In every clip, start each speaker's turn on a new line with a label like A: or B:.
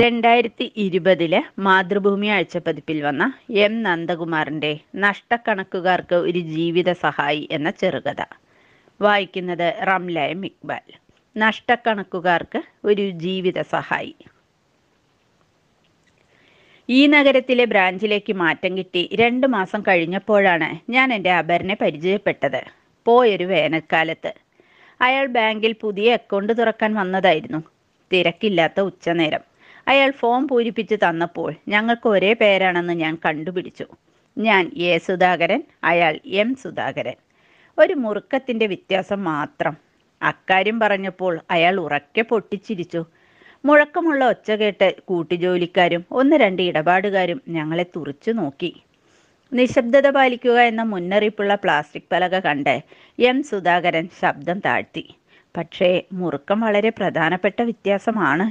A: രണ്ടായിരത്തി ഇരുപതിലെ മാതൃഭൂമി ആഴ്ചപ്പതിപ്പിൽ വന്ന എം നന്ദകുമാറിൻ്റെ നഷ്ടക്കണക്കുകാർക്ക് ഒരു ജീവിത സഹായി എന്ന ചെറുകഥ വായിക്കുന്നത് റംല എം ഇക്ബാൽ നഷ്ടക്കണക്കുകാർക്ക് ഒരു ജീവിത സഹായി ഈ നഗരത്തിലെ ബ്രാഞ്ചിലേക്ക് മാറ്റം കിട്ടി രണ്ട് മാസം കഴിഞ്ഞപ്പോഴാണ് ഞാൻ എൻ്റെ അപരനെ പരിചയപ്പെട്ടത് പോയൊരു വേനൽക്കാലത്ത് അയാൾ ബാങ്കിൽ പുതിയ അക്കൗണ്ട് തുറക്കാൻ വന്നതായിരുന്നു തിരക്കില്ലാത്ത ഉച്ചനേരം അയാൾ ഫോം പൂരിപ്പിച്ച് തന്നപ്പോൾ ഞങ്ങൾക്ക് ഒരേ പേരാണെന്ന് ഞാൻ കണ്ടുപിടിച്ചു ഞാൻ എ സുധാകരൻ അയാൾ എം സുധാകരൻ ഒരു മുറുക്കത്തിൻ്റെ വ്യത്യാസം മാത്രം അക്കാര്യം പറഞ്ഞപ്പോൾ അയാൾ ഉറക്കെ പൊട്ടിച്ചിരിച്ചു മുഴക്കമുള്ള ഒച്ച കേട്ട് കൂട്ടുജോലിക്കാരും ഒന്ന് രണ്ട് ഇടപാടുകാരും ഞങ്ങളെ തുറിച്ചു നോക്കി നിശബ്ദത പാലിക്കുക എന്ന മുന്നറിയിപ്പുള്ള പ്ലാസ്റ്റിക് പലക കണ്ട് എം സുധാകരൻ ശബ്ദം താഴ്ത്തി പക്ഷേ മുറുക്കം വളരെ പ്രധാനപ്പെട്ട വ്യത്യാസമാണ്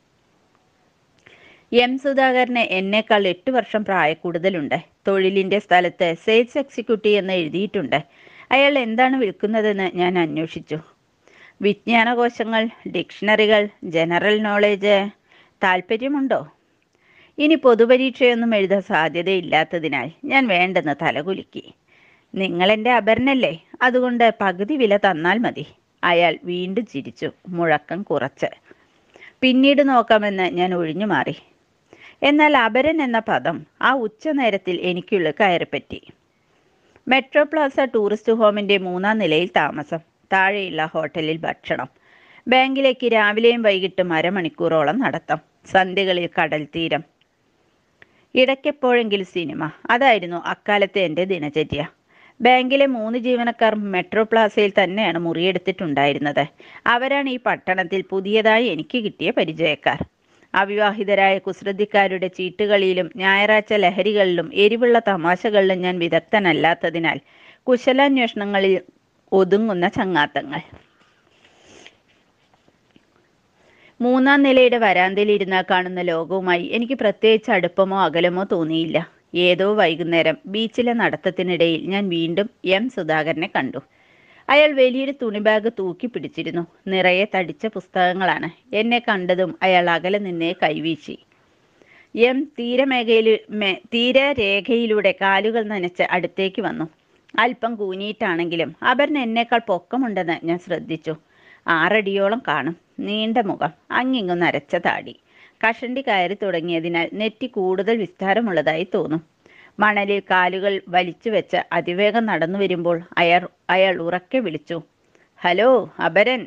A: എം സുധാകരന് എന്നേക്കാൾ എട്ട് വർഷം പ്രായക്കൂടുതലുണ്ട് തൊഴിലിൻ്റെ സ്ഥലത്ത് സെയിൽസ് എക്സിക്യൂട്ടീവ് എന്ന് എഴുതിയിട്ടുണ്ട് അയാൾ എന്താണ് വിൽക്കുന്നതെന്ന് ഞാൻ അന്വേഷിച്ചു വിജ്ഞാനകോശങ്ങൾ ഡിക്ഷണറികൾ ജനറൽ നോളേജ് താല്പര്യമുണ്ടോ ഇനി പൊതുപരീക്ഷയൊന്നും എഴുതാൻ സാധ്യതയില്ലാത്തതിനാൽ ഞാൻ വേണ്ടെന്ന് തലകുലുക്കി നിങ്ങളെൻ്റെ അപരനല്ലേ അതുകൊണ്ട് പകുതി വില തന്നാൽ മതി അയാൾ വീണ്ടും ചിരിച്ചു മുഴക്കം കുറച്ച് പിന്നീട് നോക്കാമെന്ന് ഞാൻ ഒഴിഞ്ഞു മാറി എന്നാൽ അപരൻ എന്ന പദം ആ ഉച്ചനേരത്തിൽ എനിക്കുള്ള കയറിപ്പറ്റി മെട്രോ പ്ലാസ ടൂറിസ്റ്റ് ഹോമിൻ്റെ മൂന്നാം നിലയിൽ താമസം താഴെയുള്ള ഹോട്ടലിൽ ഭക്ഷണം ബാങ്കിലേക്ക് രാവിലെയും വൈകിട്ടും അരമണിക്കൂറോളം നടത്താം സന്ധ്യകളിൽ കടൽ തീരം ഇടയ്ക്കെപ്പോഴെങ്കിലും സിനിമ അതായിരുന്നു അക്കാലത്തെ എൻ്റെ ദിനചര്യ ബാങ്കിലെ മൂന്ന് ജീവനക്കാർ മെട്രോ പ്ലാസയിൽ തന്നെയാണ് മുറിയെടുത്തിട്ടുണ്ടായിരുന്നത് അവരാണ് ഈ പട്ടണത്തിൽ പുതിയതായി എനിക്ക് കിട്ടിയ പരിചയക്കാർ അവിവാഹിതരായ കുസൃതിക്കാരുടെ ചീട്ടുകളിയിലും ഞായറാഴ്ച ലഹരികളിലും എരിവുള്ള തമാശകളിലും ഞാൻ വിദഗ്ധനല്ലാത്തതിനാൽ കുശലാന്വേഷണങ്ങളിൽ ഒതുങ്ങുന്ന ചങ്ങാത്തങ്ങൾ മൂന്നാം നിലയുടെ വരാന്തയിലിരുന്നാൽ കാണുന്ന ലോകവുമായി എനിക്ക് പ്രത്യേകിച്ച് അടുപ്പമോ അകലമോ തോന്നിയില്ല ഏതോ വൈകുന്നേരം ബീച്ചിലെ നടത്തത്തിനിടയിൽ ഞാൻ വീണ്ടും എം സുധാകരനെ കണ്ടു അയാൾ വലിയൊരു തുണി ബാഗ് തൂക്കി പിടിച്ചിരുന്നു നിറയെ തടിച്ച പുസ്തകങ്ങളാണ് എന്നെ കണ്ടതും അയാൾ അകലെ നിന്നേ കൈവീശി എം തീരമേഖയിൽ മേ തീരരേഖയിലൂടെ കാലുകൾ നനച്ച് അടുത്തേക്ക് വന്നു അല്പം കൂനിയിട്ടാണെങ്കിലും അപരന് എന്നേക്കാൾ പൊക്കമുണ്ടെന്ന് ഞാൻ ശ്രദ്ധിച്ചു ആറടിയോളം കാണും നീണ്ട മുഖം അങ്ങിങ്ങും നരച്ച താടി കഷണ്ടി കയറി തുടങ്ങിയതിനാൽ നെറ്റി കൂടുതൽ വിസ്താരമുള്ളതായി തോന്നും മണലിൽ കാലുകൾ വലിച്ചു വെച്ച് അതിവേഗം നടന്നു വരുമ്പോൾ അയാൾ അയാൾ ഉറക്കെ വിളിച്ചു ഹലോ അപരൻ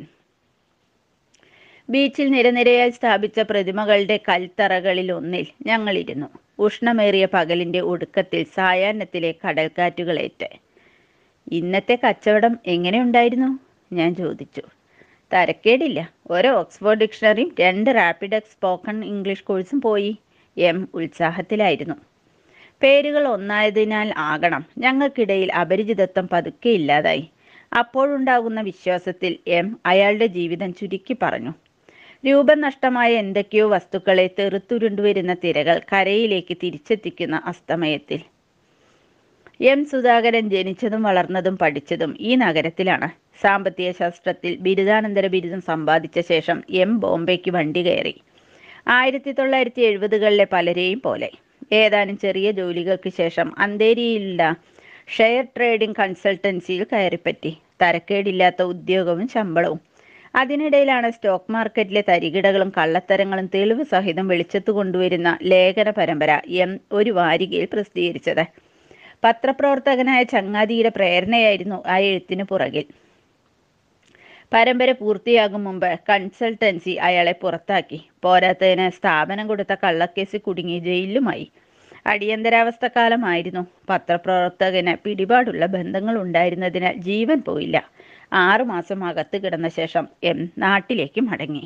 A: ബീച്ചിൽ നിരനിരയായി സ്ഥാപിച്ച പ്രതിമകളുടെ കൽത്തറകളിൽ ഒന്നിൽ ഞങ്ങളിരുന്നു ഉഷ്ണമേറിയ പകലിന്റെ ഒടുക്കത്തിൽ സായാഹ്നത്തിലെ കടൽക്കാറ്റുകളേറ്റ് ഇന്നത്തെ കച്ചവടം എങ്ങനെയുണ്ടായിരുന്നു ഞാൻ ചോദിച്ചു തരക്കേടില്ല ഒരു ഓക്സ്ഫോർഡ് ഡിക്ഷണറിയും രണ്ട് റാപ്പിഡ് സ്പോക്കൺ ഇംഗ്ലീഷ് കോഴ്സും പോയി എം ഉത്സാഹത്തിലായിരുന്നു പേരുകൾ ഒന്നായതിനാൽ ആകണം ഞങ്ങൾക്കിടയിൽ അപരിചിതത്വം പതുക്കെ ഇല്ലാതായി അപ്പോഴുണ്ടാകുന്ന വിശ്വാസത്തിൽ എം അയാളുടെ ജീവിതം ചുരുക്കി പറഞ്ഞു രൂപം നഷ്ടമായ എന്തൊക്കെയോ വസ്തുക്കളെ തെറുത്തുരുണ്ടുവരുന്ന തിരകൾ കരയിലേക്ക് തിരിച്ചെത്തിക്കുന്ന അസ്തമയത്തിൽ എം സുധാകരൻ ജനിച്ചതും വളർന്നതും പഠിച്ചതും ഈ നഗരത്തിലാണ് സാമ്പത്തിക ശാസ്ത്രത്തിൽ ബിരുദാനന്തര ബിരുദം സമ്പാദിച്ച ശേഷം എം ബോംബെക്ക് വണ്ടി കയറി ആയിരത്തി തൊള്ളായിരത്തി എഴുപതുകളിലെ പലരെയും പോലെ ഏതാനും ചെറിയ ജോലികൾക്ക് ശേഷം അന്തേരിയിലുള്ള ഷെയർ ട്രേഡിംഗ് കൺസൾട്ടൻസിയിൽ കയറിപ്പറ്റി തരക്കേടില്ലാത്ത ഉദ്യോഗവും ശമ്പളവും അതിനിടയിലാണ് സ്റ്റോക്ക് മാർക്കറ്റിലെ തരികിടകളും കള്ളത്തരങ്ങളും തെളിവ് സഹിതം വെളിച്ചത്ത് കൊണ്ടുവരുന്ന ലേഖന പരമ്പര എം ഒരു വാരികയിൽ പ്രസിദ്ധീകരിച്ചത് പത്രപ്രവർത്തകനായ ചങ്ങാതിയുടെ പ്രേരണയായിരുന്നു ആ എഴുത്തിന് പുറകിൽ പരമ്പര പൂർത്തിയാകും മുമ്പ് കൺസൾട്ടൻസി അയാളെ പുറത്താക്കി പോരാത്തതിന് സ്ഥാപനം കൊടുത്ത കള്ളക്കേസ് കുടുങ്ങി ജയിലിലുമായി അടിയന്തരാവസ്ഥ കാലമായിരുന്നു പത്രപ്രവർത്തകന് പിടിപാടുള്ള ബന്ധങ്ങൾ ഉണ്ടായിരുന്നതിനാൽ ജീവൻ പോയില്ല ആറുമാസം അകത്ത് കിടന്ന ശേഷം എം നാട്ടിലേക്ക് മടങ്ങി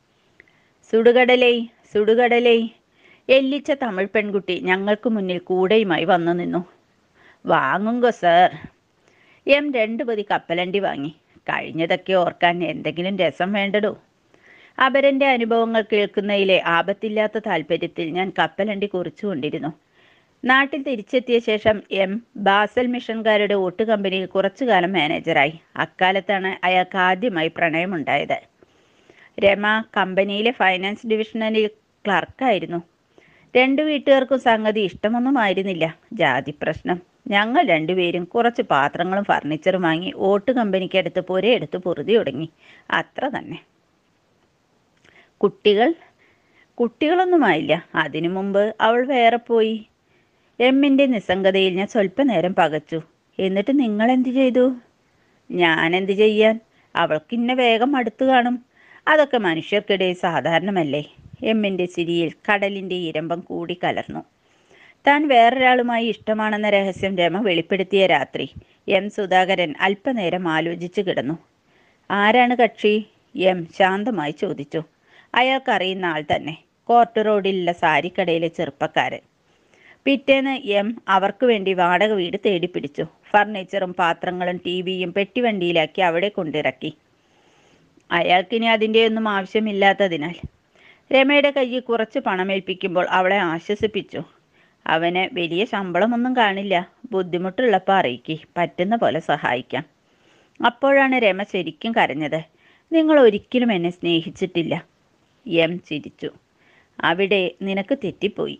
A: സുടുകടലേ സുടുകടലേ എല്ലിച്ച തമിഴ് പെൺകുട്ടി ഞങ്ങൾക്ക് മുന്നിൽ കൂടെയുമായി വന്നു നിന്നു വാങ്ങുങ്കോ സർ എം രണ്ടു പതി കപ്പലണ്ടി വാങ്ങി കഴിഞ്ഞതൊക്കെ ഓർക്കാൻ എന്തെങ്കിലും രസം വേണ്ടടോ അപരന്റെ അനുഭവങ്ങൾ കേൾക്കുന്നതിലെ ആപത്തില്ലാത്ത താല്പര്യത്തിൽ ഞാൻ കപ്പലണ്ടി കുറിച്ചുകൊണ്ടിരുന്നു നാട്ടിൽ തിരിച്ചെത്തിയ ശേഷം എം ബാസൽ മിഷൻകാരുടെ ഓട്ട് കമ്പനിയിൽ കുറച്ചു കാലം മാനേജറായി അക്കാലത്താണ് അയാൾക്ക് ആദ്യമായി പ്രണയമുണ്ടായത് രമ കമ്പനിയിലെ ഫൈനാൻസ് ഡിവിഷനിൽ ക്ലർക്കായിരുന്നു രണ്ടു വീട്ടുകാർക്കും സംഗതി ഇഷ്ടമൊന്നുമായിരുന്നില്ല ജാതി പ്രശ്നം ഞങ്ങൾ രണ്ടുപേരും കുറച്ച് പാത്രങ്ങളും ഫർണിച്ചറും വാങ്ങി ഓട്ട് കമ്പനിക്കടുത്ത് പുരയെടുത്ത് പൊറുതി തുടങ്ങി അത്ര തന്നെ കുട്ടികൾ കുട്ടികളൊന്നുമായില്ല അതിനു മുമ്പ് അവൾ വേറെ പോയി എമ്മിൻ്റെ നിസ്സംഗതയിൽ ഞാൻ സ്വല്പനേരം പകച്ചു എന്നിട്ട് നിങ്ങൾ എന്ത് ചെയ്തു ഞാൻ എന്ത് ചെയ്യാൻ അവൾക്ക് ഇന്നെ വേഗം അടുത്തു കാണും അതൊക്കെ മനുഷ്യർക്കിടയിൽ സാധാരണമല്ലേ എമ്മിൻ്റെ ചിരിയിൽ കടലിൻ്റെ ഇരമ്പം കൂടി കലർന്നു താൻ വേറൊരാളുമായി ഇഷ്ടമാണെന്ന രഹസ്യം രമ വെളിപ്പെടുത്തിയ രാത്രി എം സുധാകരൻ അല്പനേരം ആലോചിച്ചു കിടന്നു ആരാണ് കക്ഷി എം ശാന്തമായി ചോദിച്ചു അയാൾക്കറിയുന്ന ആൾ തന്നെ കോർട്ട് റോഡിലുള്ള സാരിക്കടയിലെ ചെറുപ്പക്കാരൻ പിറ്റേന്ന് എം അവർക്ക് വേണ്ടി വാടക വീട് തേടിപ്പിടിച്ചു ഫർണിച്ചറും പാത്രങ്ങളും ടി വിയും പെട്ടിവണ്ടിയിലാക്കി അവിടെ കൊണ്ടിറക്കി അയാൾക്കിനി അതിൻ്റെയൊന്നും ആവശ്യമില്ലാത്തതിനാൽ രമയുടെ കയ്യിൽ കുറച്ച് പണമേൽപ്പിക്കുമ്പോൾ അവളെ ആശ്വസിപ്പിച്ചു അവന് വലിയ ശമ്പളമൊന്നും കാണില്ല ബുദ്ധിമുട്ടുള്ളപ്പോൾ അറിയിക്ക് പറ്റുന്ന പോലെ സഹായിക്കാം അപ്പോഴാണ് രമ ശരിക്കും കരഞ്ഞത് നിങ്ങൾ ഒരിക്കലും എന്നെ സ്നേഹിച്ചിട്ടില്ല എം ചിരിച്ചു അവിടെ നിനക്ക് തെറ്റിപ്പോയി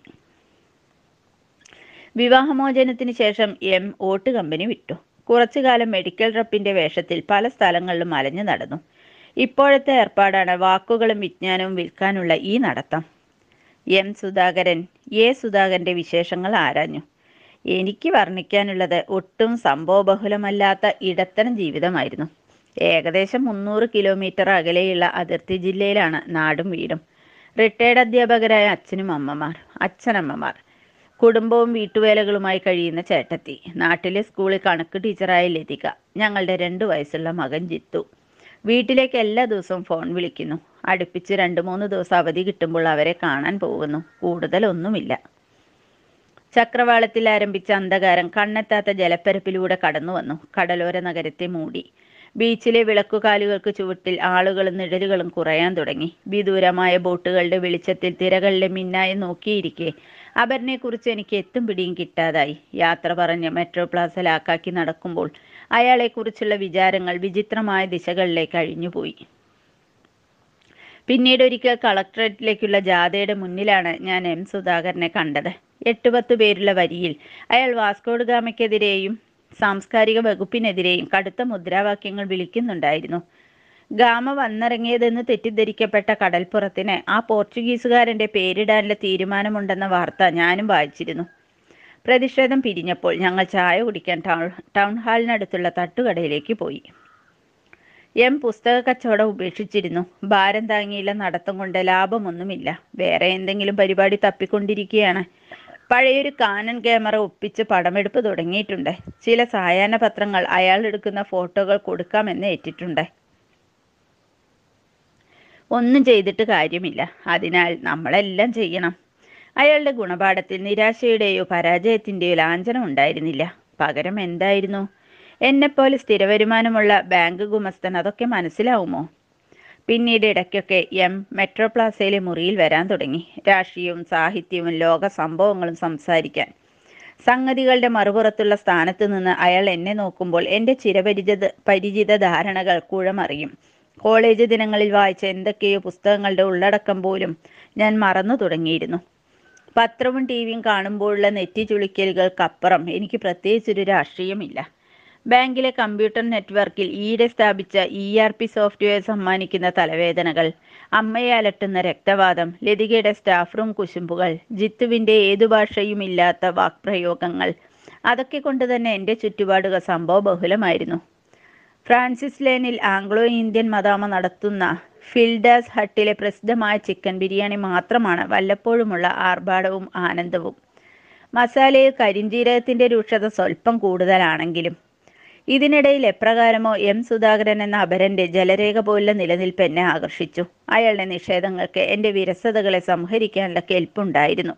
A: വിവാഹമോചനത്തിന് ശേഷം എം ഓട്ട് കമ്പനി വിട്ടു കുറച്ചു കാലം മെഡിക്കൽ റപ്പിന്റെ വേഷത്തിൽ പല സ്ഥലങ്ങളിലും അലഞ്ഞു നടന്നു ഇപ്പോഴത്തെ ഏർപ്പാടാണ് വാക്കുകളും വിജ്ഞാനവും വിൽക്കാനുള്ള ഈ നടത്തം എം സുധാകരൻ എ സുധാകരന്റെ വിശേഷങ്ങൾ ആരാഞ്ഞു എനിക്ക് വർണ്ണിക്കാനുള്ളത് ഒട്ടും സംഭവബഹുലമല്ലാത്ത ഇടത്തരം ജീവിതമായിരുന്നു ഏകദേശം മുന്നൂറ് കിലോമീറ്റർ അകലെയുള്ള അതിർത്തി ജില്ലയിലാണ് നാടും വീടും റിട്ടയർഡ് അധ്യാപകരായ അച്ഛനും അമ്മമാർ അച്ഛനമ്മമാർ കുടുംബവും വീട്ടുവേലകളുമായി കഴിയുന്ന ചേട്ടത്തി നാട്ടിലെ സ്കൂളിൽ കണക്ക് ടീച്ചറായ ലതിക ഞങ്ങളുടെ രണ്ടു വയസ്സുള്ള മകൻ ജിത്തു വീട്ടിലേക്ക് എല്ലാ ദിവസവും ഫോൺ വിളിക്കുന്നു അടുപ്പിച്ച് രണ്ട് മൂന്ന് ദിവസം അവധി കിട്ടുമ്പോൾ അവരെ കാണാൻ പോകുന്നു കൂടുതലൊന്നുമില്ല ചക്രവാളത്തിൽ ആരംഭിച്ച അന്ധകാരം കണ്ണെത്താത്ത ജലപ്പരപ്പിലൂടെ കടന്നു വന്നു കടലോര നഗരത്തെ മൂടി ബീച്ചിലെ വിളക്കുകാലുകൾക്ക് ചുവട്ടിൽ ആളുകളും നിഴലുകളും കുറയാൻ തുടങ്ങി വിദൂരമായ ബോട്ടുകളുടെ വെളിച്ചത്തിൽ തിരകളിലെ മിന്നായി നോക്കിയിരിക്കെ അപരനെക്കുറിച്ച് എനിക്ക് എത്തും പിടിയും കിട്ടാതായി യാത്ര പറഞ്ഞ് മെട്രോ പ്ലാസ ലാക്കാക്കി നടക്കുമ്പോൾ അയാളെക്കുറിച്ചുള്ള വിചാരങ്ങൾ വിചിത്രമായ ദിശകളിലേക്ക് അഴിഞ്ഞുപോയി പിന്നീട് ഒരിക്കൽ കളക്ടറേറ്റിലേക്കുള്ള ജാഥയുടെ മുന്നിലാണ് ഞാൻ എം സുധാകരനെ കണ്ടത് എട്ട് പത്ത് പേരുള്ള വരിയിൽ അയാൾ വാസ്കോഡ് ഗാമയ്ക്കെതിരെയും സാംസ്കാരിക വകുപ്പിനെതിരെയും കടുത്ത മുദ്രാവാക്യങ്ങൾ വിളിക്കുന്നുണ്ടായിരുന്നു ഗാമ വന്നിറങ്ങിയതെന്ന് തെറ്റിദ്ധരിക്കപ്പെട്ട കടൽപ്പുറത്തിന് ആ പോർച്ചുഗീസുകാരൻ്റെ പേരിടാനുള്ള തീരുമാനമുണ്ടെന്ന വാർത്ത ഞാനും വായിച്ചിരുന്നു പ്രതിഷേധം പിരിഞ്ഞപ്പോൾ ഞങ്ങൾ ചായ കുടിക്കാൻ ടൗൺ ടൗൺ ഹാളിനടുത്തുള്ള തട്ടുകടയിലേക്ക് പോയി എം പുസ്തക കച്ചവടം ഉപേക്ഷിച്ചിരുന്നു ഭാരം താങ്ങിയുള്ള നടത്തം കൊണ്ട് ലാഭമൊന്നുമില്ല വേറെ എന്തെങ്കിലും പരിപാടി തപ്പിക്കൊണ്ടിരിക്കുകയാണ് പഴയൊരു കാനൻ ക്യാമറ ഒപ്പിച്ച് പടമെടുപ്പ് തുടങ്ങിയിട്ടുണ്ട് ചില സായാഹ്ന പത്രങ്ങൾ അയാൾ എടുക്കുന്ന ഫോട്ടോകൾ കൊടുക്കാമെന്ന് ഏറ്റിട്ടുണ്ട് ഒന്നും ചെയ്തിട്ട് കാര്യമില്ല അതിനാൽ നമ്മളെല്ലാം ചെയ്യണം അയാളുടെ ഗുണപാഠത്തിൽ നിരാശയുടെയോ പരാജയത്തിൻ്റെയോ ലാഞ്ചനം ഉണ്ടായിരുന്നില്ല പകരം എന്തായിരുന്നു എന്നെപ്പോലെ സ്ഥിരവരുമാനമുള്ള ബാങ്ക് ഗുമസ്തൻ അതൊക്കെ മനസ്സിലാവുമോ പിന്നീട് ഇടയ്ക്കൊക്കെ എം മെട്രോ പ്ലാസയിലെ മുറിയിൽ വരാൻ തുടങ്ങി രാഷ്ട്രീയവും സാഹിത്യവും ലോക സംഭവങ്ങളും സംസാരിക്കാൻ സംഗതികളുടെ മറുപുറത്തുള്ള സ്ഥാനത്ത് നിന്ന് അയാൾ എന്നെ നോക്കുമ്പോൾ എൻ്റെ ചിരപരിചിത പരിചിത ധാരണകൾ കുഴമറിയും കോളേജ് ദിനങ്ങളിൽ വായിച്ച എന്തൊക്കെയോ പുസ്തകങ്ങളുടെ ഉള്ളടക്കം പോലും ഞാൻ മറന്നു തുടങ്ങിയിരുന്നു പത്രവും ടി വിയും കാണുമ്പോഴുള്ള നെറ്റി ചുളിക്കലുകൾക്കപ്പുറം എനിക്ക് പ്രത്യേകിച്ചൊരു രാഷ്ട്രീയമില്ല ബാങ്കിലെ കമ്പ്യൂട്ടർ നെറ്റ്വർക്കിൽ ഈയിടെ സ്ഥാപിച്ച ഇ ആർ പി സോഫ്റ്റ്വെയർ സമ്മാനിക്കുന്ന തലവേദനകൾ അമ്മയെ അലട്ടുന്ന രക്തവാദം ലതികയുടെ സ്റ്റാഫ് റൂം കുശുമ്പുകൾ ജിത്തുവിൻ്റെ ഏതു ഭാഷയുമില്ലാത്ത വാക്പ്രയോഗങ്ങൾ അതൊക്കെ കൊണ്ട് തന്നെ എൻ്റെ ചുറ്റുപാടുകൾ സംഭവ ബഹുലമായിരുന്നു ഫ്രാൻസിസ് ലേനിൽ ആംഗ്ലോ ഇന്ത്യൻ മദാമ നടത്തുന്ന ഫിൽഡാസ് ഹട്ടിലെ പ്രസിദ്ധമായ ചിക്കൻ ബിരിയാണി മാത്രമാണ് വല്ലപ്പോഴുമുള്ള ആർഭാടവും ആനന്ദവും മസാലയിൽ കരിഞ്ജീരകത്തിൻ്റെ രൂക്ഷത സ്വല്പം കൂടുതലാണെങ്കിലും ഇതിനിടയിൽ എപ്രകാരമോ എം സുധാകരൻ എന്ന അപരന്റെ ജലരേഖ പോലുള്ള നിലനിൽപ്പ് എന്നെ ആകർഷിച്ചു അയാളുടെ നിഷേധങ്ങൾക്ക് എൻ്റെ വിരസതകളെ സംഹരിക്കാനുള്ള കെൽപ്പുണ്ടായിരുന്നു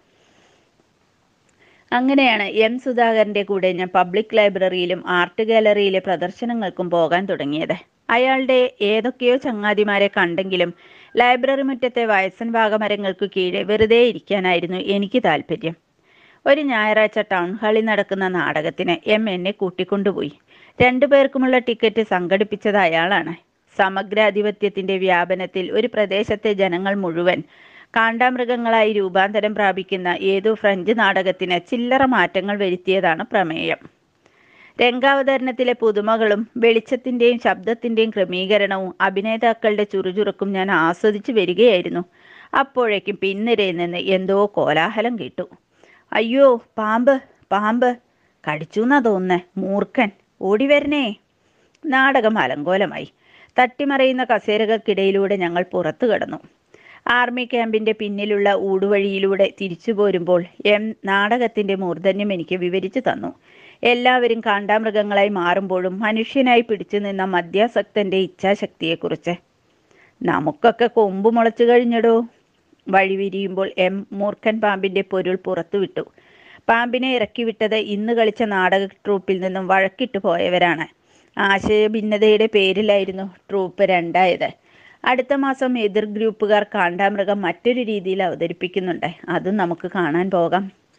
A: അങ്ങനെയാണ് എം സുധാകരന്റെ കൂടെ ഞാൻ പബ്ലിക് ലൈബ്രറിയിലും ആർട്ട് ഗാലറിയിലെ പ്രദർശനങ്ങൾക്കും പോകാൻ തുടങ്ങിയത് അയാളുടെ ഏതൊക്കെയോ ചങ്ങാതിമാരെ കണ്ടെങ്കിലും ലൈബ്രറി മുറ്റത്തെ വയസ്സൻ വാഗമരങ്ങൾക്ക് കീഴെ വെറുതെ ഇരിക്കാനായിരുന്നു എനിക്ക് താല്പര്യം ഒരു ഞായറാഴ്ച ടൗൺ ഹാളിൽ നടക്കുന്ന നാടകത്തിന് എം എന്നെ കൂട്ടിക്കൊണ്ടുപോയി രണ്ടു പേർക്കുമുള്ള ടിക്കറ്റ് സംഘടിപ്പിച്ചത് അയാളാണ് സമഗ്രാധിപത്യത്തിന്റെ വ്യാപനത്തിൽ ഒരു പ്രദേശത്തെ ജനങ്ങൾ മുഴുവൻ കാണ്ടാമൃഗങ്ങളായി രൂപാന്തരം പ്രാപിക്കുന്ന ഏതോ ഫ്രഞ്ച് നാടകത്തിന് ചില്ലറ മാറ്റങ്ങൾ വരുത്തിയതാണ് പ്രമേയം രംഗാവതരണത്തിലെ പുതുമകളും വെളിച്ചത്തിൻ്റെയും ശബ്ദത്തിൻ്റെയും ക്രമീകരണവും അഭിനേതാക്കളുടെ ചുറുചുറുക്കും ഞാൻ ആസ്വദിച്ചു വരികയായിരുന്നു അപ്പോഴേക്കും പിൻനിരയിൽ നിന്ന് എന്തോ കോലാഹലം കേട്ടു അയ്യോ പാമ്പ് പാമ്പ് കടിച്ചു എന്നാ തോന്നുന്നേ മൂർഖൻ ഓടി വരണേ നാടകം അലങ്കോലമായി തട്ടിമറയുന്ന കസേരകൾക്കിടയിലൂടെ ഞങ്ങൾ പുറത്തു കടന്നു ആർമി ക്യാമ്പിന്റെ പിന്നിലുള്ള ഊടുവഴിയിലൂടെ തിരിച്ചു പോരുമ്പോൾ എം നാടകത്തിന്റെ മൂർധന്യം എനിക്ക് വിവരിച്ചു തന്നു എല്ലാവരും കാണ്ടാമൃഗങ്ങളായി മാറുമ്പോഴും മനുഷ്യനായി പിടിച്ചു നിന്ന മദ്യാസക്തന്റെ ഇച്ഛാശക്തിയെക്കുറിച്ച് നമുക്കൊക്കെ കൊമ്പ് മുളച്ചു കഴിഞ്ഞടോ വഴി വിരിയുമ്പോൾ എം മൂർഖൻ പാമ്പിന്റെ പൊരുൾ പുറത്തുവിട്ടു പാമ്പിനെ ഇറക്കി വിട്ടത് ഇന്ന് കളിച്ച നാടക ട്രൂപ്പിൽ നിന്നും വഴക്കിട്ട് പോയവരാണ് ആശയഭിന്നതയുടെ പേരിലായിരുന്നു ട്രൂപ്പ് രണ്ടായത് അടുത്ത മാസം എതിർ ഗ്രൂപ്പുകാർ കാണ്ടാമൃഗം മറ്റൊരു രീതിയിൽ അവതരിപ്പിക്കുന്നുണ്ട് അതും നമുക്ക് കാണാൻ പോകാം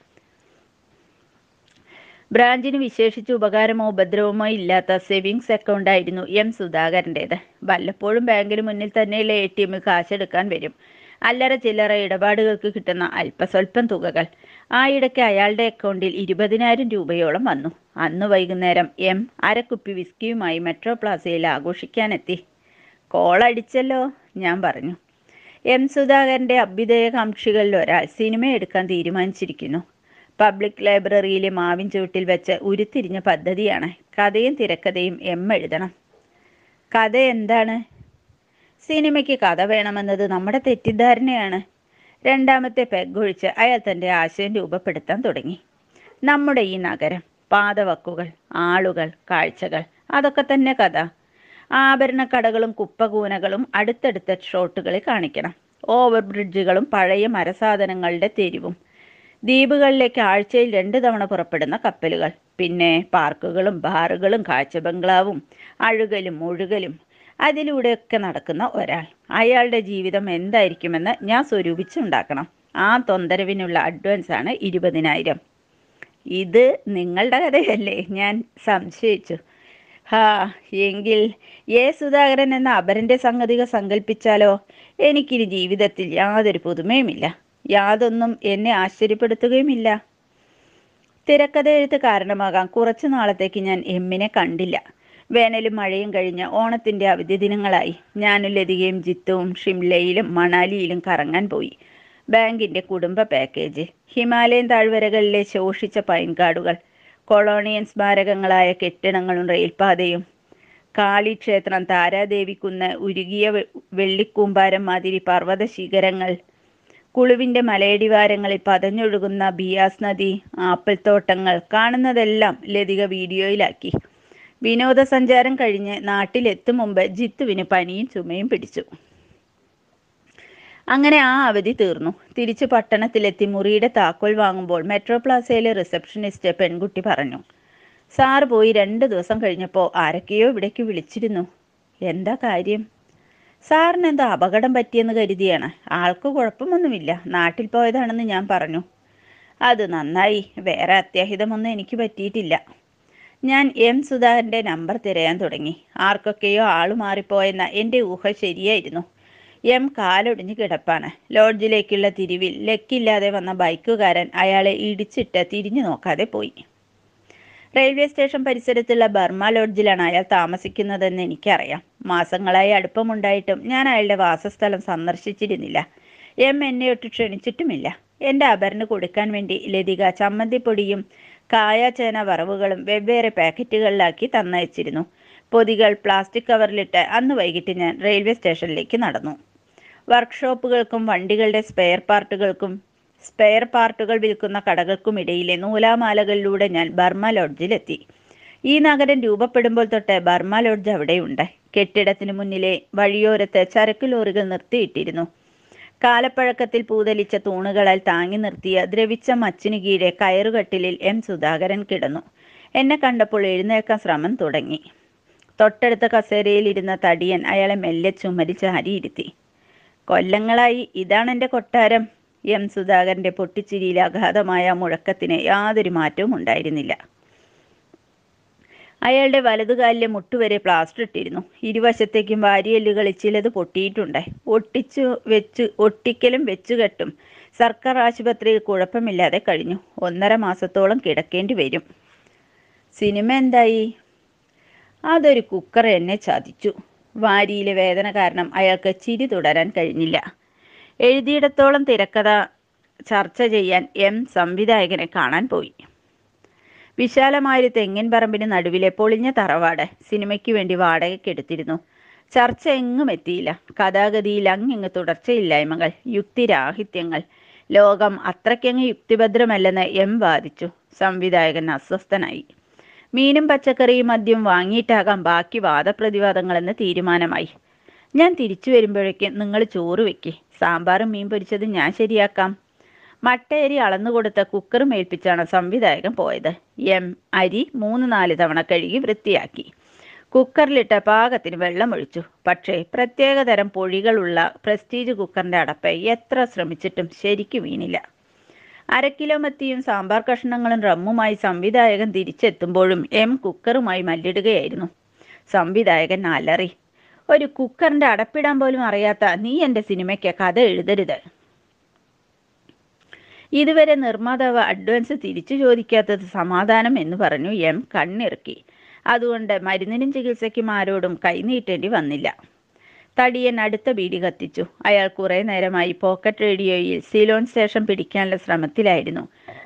A: ബ്രാഞ്ചിന് വിശേഷിച്ച് ഉപകാരമോ ഉപദ്രവമോ ഇല്ലാത്ത സേവിങ്സ് അക്കൗണ്ട് ആയിരുന്നു എം സുധാകരൻ്റേത് വല്ലപ്പോഴും ബാങ്കിന് മുന്നിൽ തന്നെയുള്ള എ ടി എമ്മിൽ കാശെടുക്കാൻ വരും അല്ലറ ചില്ലറ ഇടപാടുകൾക്ക് കിട്ടുന്ന അല്പസ്വല്പം തുകകൾ ആ ഇടയ്ക്ക് അയാളുടെ അക്കൗണ്ടിൽ ഇരുപതിനായിരം രൂപയോളം വന്നു അന്ന് വൈകുന്നേരം എം അരക്കുപ്പി വിസ്കിയുമായി മെട്രോ പ്ലാസയിൽ ആഘോഷിക്കാനെത്തി കോളടിച്ചല്ലോ ഞാൻ പറഞ്ഞു എം സുധാകരൻ്റെ അഭ്യുദയകാംക്ഷികളിൽ ഒരാൾ സിനിമ എടുക്കാൻ തീരുമാനിച്ചിരിക്കുന്നു പബ്ലിക് ലൈബ്രറിയിലെ മാവിൻ ചുവട്ടിൽ വെച്ച് ഉരുത്തിരിഞ്ഞ പദ്ധതിയാണ് കഥയും തിരക്കഥയും എം എഴുതണം കഥ എന്താണ് സിനിമയ്ക്ക് കഥ വേണമെന്നത് നമ്മുടെ തെറ്റിദ്ധാരണയാണ് രണ്ടാമത്തെ പെഗൊഴിച്ച് അയാൾ തൻ്റെ ആശയം രൂപപ്പെടുത്താൻ തുടങ്ങി നമ്മുടെ ഈ നഗരം പാതവക്കുകൾ ആളുകൾ കാഴ്ചകൾ അതൊക്കെ തന്നെ കഥ ആഭരണക്കടകളും കുപ്പകൂനകളും അടുത്തടുത്ത ഷോട്ടുകളിൽ കാണിക്കണം ഓവർ ബ്രിഡ്ജുകളും പഴയ മരസാധനങ്ങളുടെ തെരുവും ദ്വീപുകളിലേക്ക് ആഴ്ചയിൽ രണ്ട് തവണ പുറപ്പെടുന്ന കപ്പലുകൾ പിന്നെ പാർക്കുകളും ബാറുകളും കാഴ്ച ബംഗ്ലാവും അഴുകലും ഒഴുകലും അതിലൂടെയൊക്കെ നടക്കുന്ന ഒരാൾ അയാളുടെ ജീവിതം എന്തായിരിക്കുമെന്ന് ഞാൻ സ്വരൂപിച്ചുണ്ടാക്കണം ആ തൊന്തരവിനുള്ള അഡ്വാൻസ് ആണ് ഇരുപതിനായിരം ഇത് നിങ്ങളുടെ കഥയല്ലേ ഞാൻ സംശയിച്ചു ഹാ എങ്കിൽ എ സുധാകരൻ എന്ന അപരൻ്റെ സംഗതികൾ സങ്കല്പിച്ചാലോ എനിക്കിനി ജീവിതത്തിൽ യാതൊരു പുതുമയുമില്ല യാതൊന്നും എന്നെ ആശ്ചര്യപ്പെടുത്തുകയുമില്ല തിരക്കഥ എഴുത്ത് കാരണമാകാം കുറച്ചു നാളത്തേക്ക് ഞാൻ എമ്മിനെ കണ്ടില്ല വേനലും മഴയും കഴിഞ്ഞ് ഓണത്തിൻ്റെ അവധി ദിനങ്ങളായി ഞാനും ലതികയും ജിത്തുവും ഷിംലയിലും മണാലിയിലും കറങ്ങാൻ പോയി ബാങ്കിൻ്റെ കുടുംബ പാക്കേജ് ഹിമാലയൻ താഴ്വരകളിലെ ശോഷിച്ച പൈൻകാടുകൾ കൊളോണിയൻ സ്മാരകങ്ങളായ കെട്ടിടങ്ങളും റെയിൽപാതയും കാളിക്ഷേത്രം താരാദേവിക്കുന്ന് ഉരുകിയ വെ- വെള്ളിക്കൂമ്പാരം മാതിരി പർവ്വത ശിഖരങ്ങൾ കുളുവിൻ്റെ മലയടിവാരങ്ങളിൽ പതഞ്ഞൊഴുകുന്ന ബിയാസ് നദി ആപ്പിൾ തോട്ടങ്ങൾ കാണുന്നതെല്ലാം ലതിക വീഡിയോയിലാക്കി വിനോദസഞ്ചാരം കഴിഞ്ഞ് നാട്ടിലെത്തും മുമ്പ് ജിത്തുവിന് പനിയും ചുമയും പിടിച്ചു അങ്ങനെ ആ അവധി തീർന്നു തിരിച്ച് പട്ടണത്തിലെത്തി മുറിയുടെ താക്കോൽ വാങ്ങുമ്പോൾ മെട്രോ പ്ലാസയിലെ റിസപ്ഷനിസ്റ്റ് പെൺകുട്ടി പറഞ്ഞു സാറ് പോയി രണ്ട് ദിവസം കഴിഞ്ഞപ്പോൾ ആരൊക്കെയോ ഇവിടേക്ക് വിളിച്ചിരുന്നു എന്താ കാര്യം സാറിന് എന്തോ അപകടം പറ്റിയെന്ന് കരുതിയാണ് ആൾക്ക് കുഴപ്പമൊന്നുമില്ല നാട്ടിൽ പോയതാണെന്ന് ഞാൻ പറഞ്ഞു അത് നന്നായി വേറെ അത്യാഹിതമൊന്നും എനിക്ക് പറ്റിയിട്ടില്ല ഞാൻ എം സുധാകരൻ്റെ നമ്പർ തിരയാൻ തുടങ്ങി ആർക്കൊക്കെയോ ആള് മാറിപ്പോയെന്ന എൻ്റെ ഊഹ ശരിയായിരുന്നു എം കാലൊടിഞ്ഞ് കിടപ്പാണ് ലോഡ്ജിലേക്കുള്ള തിരിവിൽ ലക്കില്ലാതെ വന്ന ബൈക്കുകാരൻ അയാളെ ഇടിച്ചിട്ട് തിരിഞ്ഞു നോക്കാതെ പോയി റെയിൽവേ സ്റ്റേഷൻ പരിസരത്തുള്ള ബർമ ലോഡ്ജിലാണ് അയാൾ താമസിക്കുന്നതെന്ന് എനിക്കറിയാം മാസങ്ങളായി അടുപ്പമുണ്ടായിട്ടും ഞാൻ അയാളുടെ വാസസ്ഥലം സന്ദർശിച്ചിരുന്നില്ല എം എന്നെ ഒട്ട് ക്ഷണിച്ചിട്ടുമില്ല എൻ്റെ അപരന് കൊടുക്കാൻ വേണ്ടി ലതിക ചമ്മന്തിപ്പൊടിയും കായാചേന വറവുകളും വെവ്വേറെ പാക്കറ്റുകളിലാക്കി തന്നയച്ചിരുന്നു പൊതികൾ പ്ലാസ്റ്റിക് കവറിലിട്ട് അന്ന് വൈകിട്ട് ഞാൻ റെയിൽവേ സ്റ്റേഷനിലേക്ക് നടന്നു വർക്ക്ഷോപ്പുകൾക്കും വണ്ടികളുടെ സ്പെയർ പാർട്ടുകൾക്കും സ്പെയർ പാർട്ടുകൾ വിൽക്കുന്ന കടകൾക്കുമിടയിലെ നൂലാമാലകളിലൂടെ ഞാൻ ബർമ ലോഡ്ജിലെത്തി ഈ നഗരം രൂപപ്പെടുമ്പോൾ തൊട്ട് ബർമ ലോഡ്ജ് അവിടെയുണ്ട് കെട്ടിടത്തിന് മുന്നിലെ വഴിയോരത്ത് ചരക്ക് ലോറികൾ നിർത്തിയിട്ടിരുന്നു കാലപ്പഴക്കത്തിൽ പൂതലിച്ച തൂണുകളാൽ താങ്ങി നിർത്തിയ ദ്രവിച്ച മച്ചിനു കീഴെ കയറുകട്ടിലിൽ എം സുധാകരൻ കിടന്നു എന്നെ കണ്ടപ്പോൾ എഴുന്നേൽക്കാൻ ശ്രമം തുടങ്ങി തൊട്ടടുത്ത കസേരയിൽ ഇരുന്ന തടിയൻ അയാളെ മെല്ലെ ചുമരിൽ ചാരിയിരുത്തി കൊല്ലങ്ങളായി ഇതാണ് എൻ്റെ കൊട്ടാരം എം സുധാകരൻ്റെ പൊട്ടിച്ചിരിയിലെ അഗാധമായ മുഴക്കത്തിന് യാതൊരു മാറ്റവും ഉണ്ടായിരുന്നില്ല അയാളുടെ വലതുകാലിലെ മുട്ടുവരെ പ്ലാസ്റ്റർ ഇട്ടിരുന്നു ഇരുവശത്തേക്കും വാരിയെല്ലുകളിൽ ചിലത് പൊട്ടിയിട്ടുണ്ട് ഒട്ടിച്ചു വെച്ച് ഒട്ടിക്കലും വെച്ചുകെട്ടും സർക്കാർ ആശുപത്രിയിൽ കുഴപ്പമില്ലാതെ കഴിഞ്ഞു ഒന്നര മാസത്തോളം കിടക്കേണ്ടി വരും സിനിമ എന്തായി അതൊരു കുക്കർ എന്നെ ചതിച്ചു വാരിയിലെ വേദന കാരണം അയാൾക്ക് ചിരി തുടരാൻ കഴിഞ്ഞില്ല എഴുതിയിടത്തോളം തിരക്കഥ ചർച്ച ചെയ്യാൻ എം സംവിധായകനെ കാണാൻ പോയി വിശാലമായൊരു തെങ്ങിൻ പറമ്പിന് നടുവിലെ പൊളിഞ്ഞ തറവാട് സിനിമയ്ക്ക് വേണ്ടി വാടകയ്ക്ക് എടുത്തിരുന്നു ചർച്ച എങ്ങും എത്തിയില്ല കഥാഗതിയിൽ അങ്ങിങ്ങ് തുടർച്ചയില്ലായ്മകൾ യുക്തിരാഹിത്യങ്ങൾ ലോകം അത്രയ്ക്കങ്ങ് യുക്തിഭദ്രമല്ലെന്ന് എം വാദിച്ചു സംവിധായകൻ അസ്വസ്ഥനായി മീനും പച്ചക്കറിയും മദ്യം വാങ്ങിയിട്ടാകാം ബാക്കി വാദപ്രതിവാദങ്ങളെന്ന് തീരുമാനമായി ഞാൻ തിരിച്ചു വരുമ്പോഴേക്ക് നിങ്ങൾ ചോറ് വെക്കി സാമ്പാറും മീൻ പൊരിച്ചതും ഞാൻ ശരിയാക്കാം മട്ടയരി അളന്നു കൊടുത്ത കുക്കറും ഏൽപ്പിച്ചാണ് സംവിധായകൻ പോയത് എം അരി മൂന്ന് നാല് തവണ കഴുകി വൃത്തിയാക്കി കുക്കറിലിട്ട പാകത്തിന് വെള്ളമൊഴിച്ചു പക്ഷേ പ്രത്യേകതരം പൊഴികളുള്ള പ്രസ്റ്റീജ് കുക്കറിന്റെ അടപ്പ് എത്ര ശ്രമിച്ചിട്ടും ശരിക്കു വീണില്ല അരക്കിലോ മത്തിയും സാമ്പാർ കഷ്ണങ്ങളും റമ്മുമായി സംവിധായകൻ തിരിച്ചെത്തുമ്പോഴും എം കുക്കറുമായി മല്ലിടുകയായിരുന്നു സംവിധായകൻ അലറി ഒരു കുക്കറിന്റെ അടപ്പിടാൻ പോലും അറിയാത്ത നീ എൻ്റെ സിനിമയ്ക്ക് കഥ എഴുതരുത് ഇതുവരെ നിർമ്മാതാവ് അഡ്വാൻസ് തിരിച്ചു ചോദിക്കാത്തത് സമാധാനം എന്ന് പറഞ്ഞു എം കണ്ണിറുക്കി അതുകൊണ്ട് മരുന്നിനും ചികിത്സയ്ക്കും ആരോടും കൈനീട്ടേണ്ടി വന്നില്ല തടിയൻ അടുത്ത ബീഡി കത്തിച്ചു അയാൾ കുറെ നേരമായി പോക്കറ്റ് റേഡിയോയിൽ സിലോൺ സ്റ്റേഷൻ പിടിക്കാനുള്ള ശ്രമത്തിലായിരുന്നു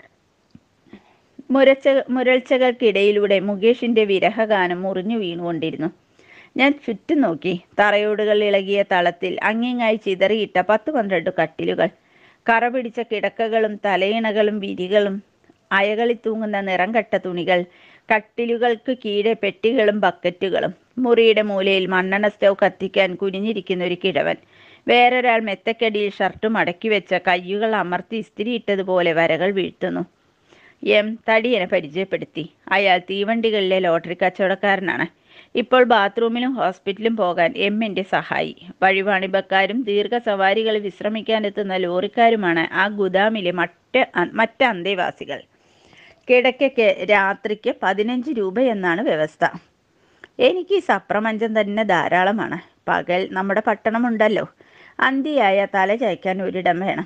A: മുരച്ച മുരൾച്ചകൾക്കിടയിലൂടെ മുകേഷിന്റെ വിരഹഗാനം മുറിഞ്ഞു വീണുകൊണ്ടിരുന്നു ഞാൻ ചുറ്റും നോക്കി തറയോടുകൾ ഇളകിയ തളത്തിൽ അങ്ങിങ്ങായി ചിതറിയിട്ട പത്ത് പന്ത്രണ്ട് കട്ടിലുകൾ കറ പിടിച്ച കിടക്കകളും തലയിണകളും വിരികളും അയകളിൽ തൂങ്ങുന്ന നിറം കെട്ട തുണികൾ കട്ടിലുകൾക്ക് കീഴെ പെട്ടികളും ബക്കറ്റുകളും മുറിയുടെ മൂലയിൽ മണ്ണെണ്ണ സ്റ്റൗ കത്തിക്കാൻ കുനിഞ്ഞിരിക്കുന്ന ഒരു കിഴവൻ വേറൊരാൾ മെത്തക്കടിയിൽ ഷർട്ട് മടക്കി വെച്ച കയ്യുകൾ അമർത്തി ഇസ്തിരിയിട്ടതുപോലെ വരകൾ വീഴ്ത്തുന്നു എം തടിയനെ പരിചയപ്പെടുത്തി അയാൾ തീവണ്ടികളിലെ ലോട്ടറി കച്ചവടക്കാരനാണ് ഇപ്പോൾ ബാത്റൂമിലും ഹോസ്പിറ്റലും പോകാൻ എമ്മിൻ്റെ സഹായി വഴിവാണിഭക്കാരും ദീർഘസവാരികൾ വിശ്രമിക്കാനെത്തുന്ന ലോറിക്കാരുമാണ് ആ ഗുദാമിലെ മറ്റ് മറ്റ് അന്തേവാസികൾ കിടക്കയ്ക്ക് രാത്രിക്ക് പതിനഞ്ച് രൂപയെന്നാണ് വ്യവസ്ഥ എനിക്ക് ഈ സപ്രമഞ്ചം തന്നെ ധാരാളമാണ് പകൽ നമ്മുടെ പട്ടണമുണ്ടല്ലോ അന്തിയായ തല ചായ്ക്കാൻ ഒരിടം വേണം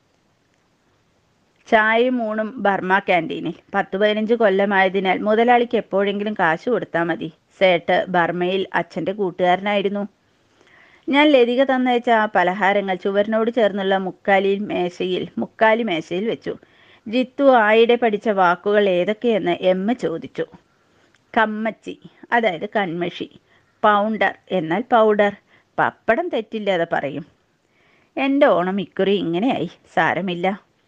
A: ചായയും ഊണും ബർമ ക്യാൻറ്റീനിൽ പത്ത് പതിനഞ്ച് കൊല്ലമായതിനാൽ മുതലാളിക്ക് എപ്പോഴെങ്കിലും കാശ് കൊടുത്താൽ മതി സേട്ട് ബർമയിൽ അച്ഛൻ്റെ കൂട്ടുകാരനായിരുന്നു ഞാൻ ലതിക തന്നയച്ച ആ പലഹാരങ്ങൾ ചുവരിനോട് ചേർന്നുള്ള മുക്കാലിയിൽ മേശയിൽ മുക്കാലി മേശയിൽ വെച്ചു ജിത്തു ആയിടെ പഠിച്ച വാക്കുകൾ ഏതൊക്കെയെന്ന് എമ്മ ചോദിച്ചു കമ്മച്ചി അതായത് കൺമഷി പൗണ്ടർ എന്നാൽ പൗഡർ പപ്പടം തെറ്റില്ലാതെ പറയും എൻ്റെ ഓണം ഇക്കുറി ഇങ്ങനെയായി സാരമില്ല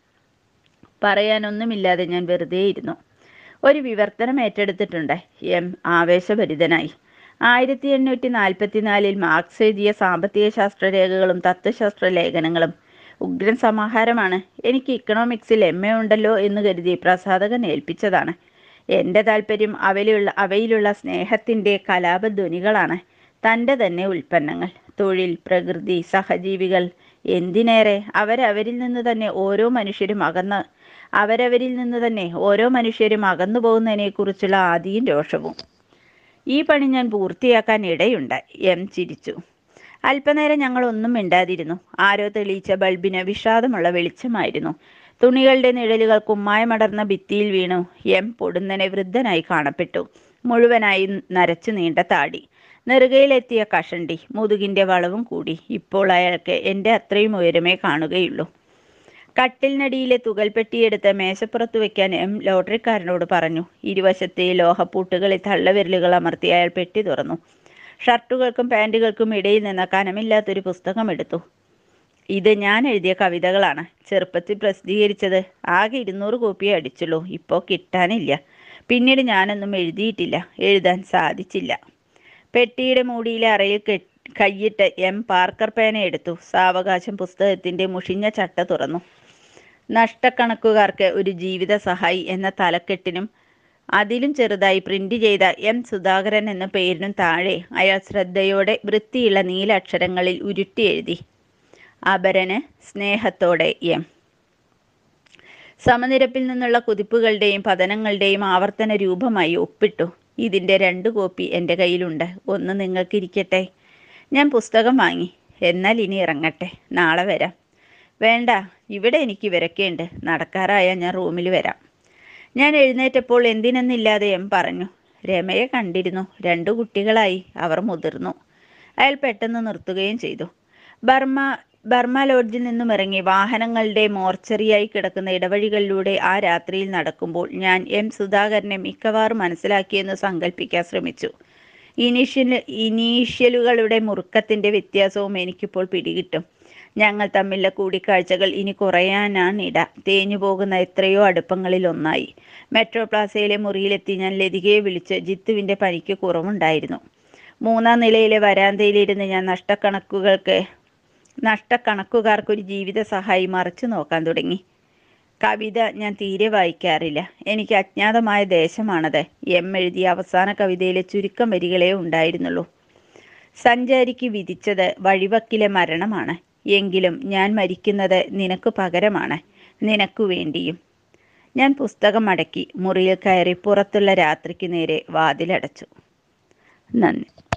A: പറയാനൊന്നുമില്ലാതെ ഞാൻ വെറുതെ ഇരുന്നു ഒരു വിവർത്തനം ഏറ്റെടുത്തിട്ടുണ്ട് എം ആവേശഭരിതനായി ആയിരത്തി എണ്ണൂറ്റി നാൽപ്പത്തിനാലിൽ മാർക്സ് എഴുതിയ സാമ്പത്തിക ശാസ്ത്ര രേഖകളും തത്വശാസ്ത്ര ലേഖനങ്ങളും ഉഗ്രൻ സമാഹാരമാണ് എനിക്ക് ഇക്കണോമിക്സിൽ എം എ ഉണ്ടല്ലോ എന്ന് കരുതി പ്രസാധകൻ ഏൽപ്പിച്ചതാണ് എൻ്റെ താല്പര്യം അവയിലുള്ള അവയിലുള്ള സ്നേഹത്തിൻ്റെ കലാപധ്വനികളാണ് തൻ്റെ തന്നെ ഉൽപ്പന്നങ്ങൾ തൊഴിൽ പ്രകൃതി സഹജീവികൾ എന്തിനേറെ അവരവരിൽ നിന്ന് തന്നെ ഓരോ മനുഷ്യരും അകന്ന് അവരവരിൽ നിന്ന് തന്നെ ഓരോ മനുഷ്യരും അകന്നു പോകുന്നതിനെക്കുറിച്ചുള്ള ആദിയും രോഷവും ഈ പണി ഞാൻ പൂർത്തിയാക്കാൻ ഇടയുണ്ട് എം ചിരിച്ചു അല്പനേരം ഞങ്ങൾ ഒന്നും മിണ്ടാതിരുന്നു ആരോ തെളിയിച്ച ബൾബിന് വിഷാദമുള്ള വെളിച്ചമായിരുന്നു തുണികളുടെ നിഴലുകൾ കുമ്മായമടർന്ന ഭിത്തിയിൽ വീണു എം പൊടുന്നനെ വൃദ്ധനായി കാണപ്പെട്ടു മുഴുവനായി നരച്ചു നീണ്ട താടി നെറുകയിലെത്തിയ കഷണ്ടി മുതുകിന്റെ വളവും കൂടി ഇപ്പോൾ അയാൾക്ക് എൻ്റെ അത്രയും ഉയരമേ കാണുകയുള്ളൂ കട്ടിലിനടിയിലെ തുകൽപ്പെട്ടിയെടുത്ത് മേശപ്പുറത്ത് വെക്കാൻ എം ലോട്ടറിക്കാരനോട് പറഞ്ഞു ഇരുവശത്തെ ലോഹപ്പൂട്ടുകളിൽ തള്ളവിരലുകൾ അമർത്തി അയാൾ പെട്ടി തുറന്നു ഷർട്ടുകൾക്കും പാൻറ്റുകൾക്കും ഇടയിൽ നിന്ന് കനമില്ലാത്തൊരു പുസ്തകം എടുത്തു ഇത് ഞാൻ എഴുതിയ കവിതകളാണ് ചെറുപ്പത്തിൽ പ്രസിദ്ധീകരിച്ചത് ആകെ ഇരുന്നൂറ് കോപ്പിയേ അടിച്ചുള്ളൂ ഇപ്പോൾ കിട്ടാനില്ല പിന്നീട് ഞാനൊന്നും എഴുതിയിട്ടില്ല എഴുതാൻ സാധിച്ചില്ല പെട്ടിയുടെ മൂടിയിലെ അറയിൽ കെ കൈയിട്ട് എം പാർക്കർ പേന എടുത്തു സാവകാശം പുസ്തകത്തിൻ്റെ മുഷിഞ്ഞ ചട്ട തുറന്നു നഷ്ടക്കണക്കുകാർക്ക് ഒരു ജീവിത സഹായി എന്ന തലക്കെട്ടിനും അതിലും ചെറുതായി പ്രിന്റ് ചെയ്ത എം സുധാകരൻ എന്ന പേരിനും താഴെ അയാൾ ശ്രദ്ധയോടെ വൃത്തിയുള്ള നീലക്ഷരങ്ങളിൽ ഉരുട്ടി എഴുതി അപരന് സ്നേഹത്തോടെ എം സമനിരപ്പിൽ നിന്നുള്ള കുതിപ്പുകളുടെയും പതനങ്ങളുടെയും ആവർത്തന രൂപമായി ഒപ്പിട്ടു ഇതിൻ്റെ രണ്ട് കോപ്പി എൻ്റെ കയ്യിലുണ്ട് ഒന്ന് നിങ്ങൾക്കിരിക്കട്ടെ ഞാൻ പുസ്തകം വാങ്ങി എന്നാൽ ഇനി ഇറങ്ങട്ടെ നാളെ വരാം വേണ്ട ഇവിടെ എനിക്ക് ഇവരൊക്കെയുണ്ട് നടക്കാറായ ഞാൻ റൂമിൽ വരാം ഞാൻ എഴുന്നേറ്റപ്പോൾ എന്തിനെന്നില്ലാതെ എം പറഞ്ഞു രമയെ കണ്ടിരുന്നു രണ്ടു കുട്ടികളായി അവർ മുതിർന്നു അയാൾ പെട്ടെന്ന് നിർത്തുകയും ചെയ്തു ബർമ ബർമ ലോഡ്ജിൽ നിന്നും ഇറങ്ങി വാഹനങ്ങളുടെ മോർച്ചറിയായി കിടക്കുന്ന ഇടവഴികളിലൂടെ ആ രാത്രിയിൽ നടക്കുമ്പോൾ ഞാൻ എം സുധാകരനെ മിക്കവാറും മനസ്സിലാക്കിയെന്ന് സങ്കല്പിക്കാൻ ശ്രമിച്ചു ഇനീഷ്യൽ ഇനീഷ്യലുകളുടെ മുറുക്കത്തിൻ്റെ വ്യത്യാസവും എനിക്കിപ്പോൾ പിടികിട്ടും ഞങ്ങൾ തമ്മിലുള്ള കൂടിക്കാഴ്ചകൾ ഇനി കുറയാനാണിട തേഞ്ഞു പോകുന്ന എത്രയോ അടുപ്പങ്ങളിൽ ഒന്നായി മെട്രോ പ്ലാസയിലെ മുറിയിലെത്തി ഞാൻ ലതികയെ വിളിച്ച് ജിത്തുവിൻ്റെ പനിക്ക് കുറവുണ്ടായിരുന്നു മൂന്നാം നിലയിലെ വരാന്തയിലിരുന്ന് ഞാൻ നഷ്ടക്കണക്കുകൾക്ക് നഷ്ടക്കണക്കുകാർക്കൊരു ജീവിത സഹായി മറിച്ചു നോക്കാൻ തുടങ്ങി കവിത ഞാൻ തീരെ വായിക്കാറില്ല എനിക്ക് അജ്ഞാതമായ ദേശമാണത് എം എഴുതിയ അവസാന കവിതയിലെ ചുരുക്കം വരികളേ ഉണ്ടായിരുന്നുള്ളൂ സഞ്ചാരിക്ക് വിധിച്ചത് വഴിവക്കിലെ മരണമാണ് എങ്കിലും ഞാൻ മരിക്കുന്നത് നിനക്ക് പകരമാണ് നിനക്കു വേണ്ടിയും ഞാൻ പുസ്തകം മടക്കി മുറിയിൽ കയറി പുറത്തുള്ള രാത്രിക്ക് നേരെ വാതിലടച്ചു നന്ദി